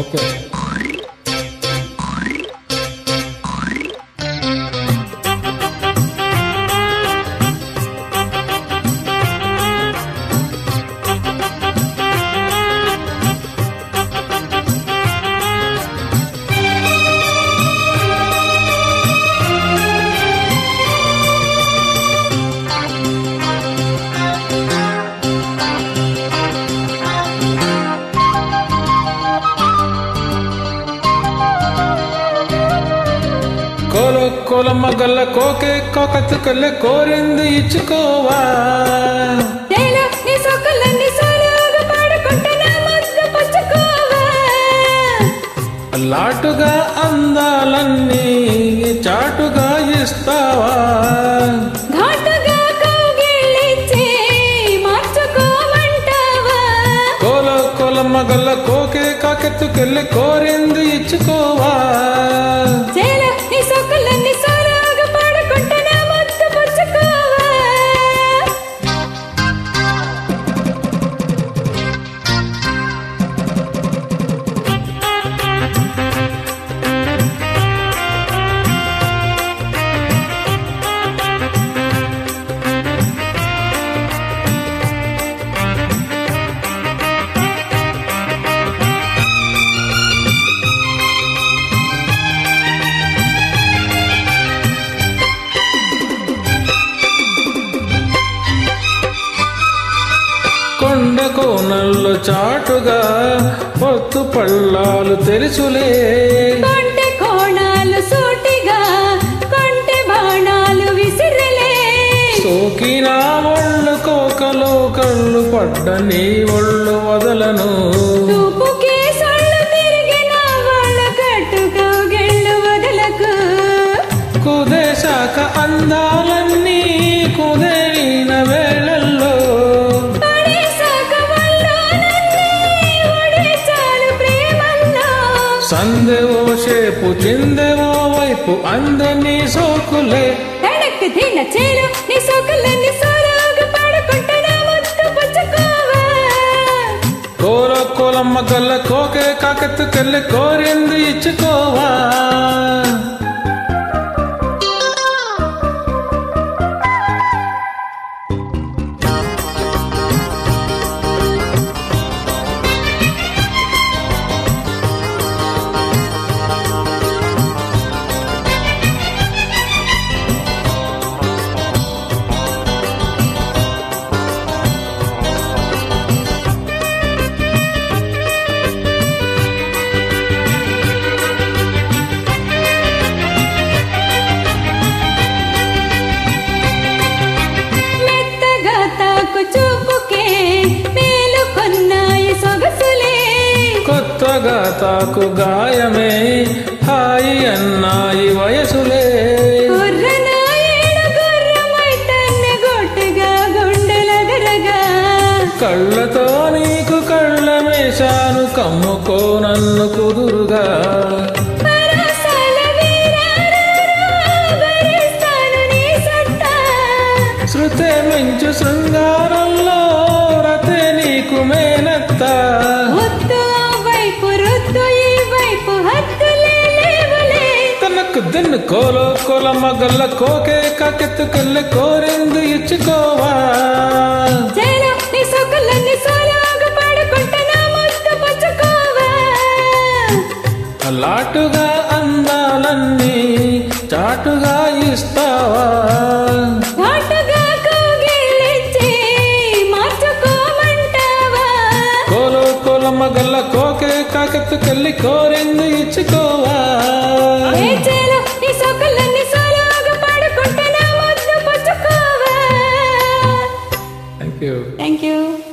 Okay కోలో కోలమ్మ గల్ల కోకే కోకత్తు కల్లె కోరింది ఇచ్చుకోవా తేలా నీ సొక్కలన్నీ సోలోగా పాడుకుంటే నా ముద్దు పుచ్చుకోవా లాటుగా అందాలన్నీ చాటుగా ఇస్తావా ఘాటుగా కౌగిలించి మార్చుకోమంటావా కోలో కోలమ్మ గల్ల కోకే కాకెత్తు కల్లె కోరింది ఇచ్చుకోవా తేలా నీ సొక్కలన్నీ సోలోగా పాడుకుంటే నా ముద్దు పుచ్చుకోవా కొండ కోనల్లో చాటుగా పొత్తు పళ్ళాలు తెలుసులే కొంటె కోణాలు సూటిగా కొంటె బాణాలు విసిరలే సోకిన ఒళ్ళు కోకలో కళ్ళు పడ్డ నీ ఒళ్ళు వదలను చూపుకే సొళ్ళు తిరిగిన వాళ్ళ కట్టుగా గెళ్ళు వదలకు కుదేశాక అందాలన్నీ కుదేరిన వేళల్లో పడేశాక వల్లోనన్నీ ఒడిచాలు ప్రేమల్లో. సందెవో షేపు చిందెవో వైపు అందని సోకులే తడక్కు తిన్న చేలు నీ సోకులన్నీ సోలోగా పాడుకుంటే నా ముద్దు పుచ్చుకోవా. కోర కోలమ్మ గల్ల కోకే కాకెత్తు కల్లె కోరింది ఇచ్చుకోవా మెత్తగా తాకు చూపుకే మేలుకొన్నాయి సొగసులే కొత్తగా తాకు గాయమే హాయి అన్నాయి వయసులే గుర్రనాయుడు గుర్రమై తన్ని గొట్టుగా గుండెలగరగా కళ్ళతో నీకు కళ్ళమేశాను కమ్ముకో నన్ను కుదురుగా పరసాల వీరారారా, భరిస్తాను నీ సత్తా. శృతే మించు శృంగారంలో రతే నీకు మేనత్త ముద్దు ఆ వైపు రుద్దు ఈ వైపు హద్దులే లేవులే. తనకు దిన్ను కోలో కోలమ్మ గల్ల కోకే కాకెత్తు కల్లె కోరింది ఇచ్చుకోవా చేలో నీ సొక్కులన్నీ సోలోగా పాడుకుంటే నా ముద్దు పుచ్చుకోవా. లాటుగా అందాలన్నీ చాటుగా ఇస్తావా ఘాటుగా కౌగిలించి మార్చుకోమంటావా కోలో కోలమ్మ గల్ల కోకే కాకెత్తు కల్లి కోరింది ఇచ్చుకోవా ఏ చేలో నీ సొక్కులన్నీ సోలోగా పాడుకుంటే నా ముద్దు పుచ్చుకోవా థ్యాంక్ యూ థ్యాంక్ యూ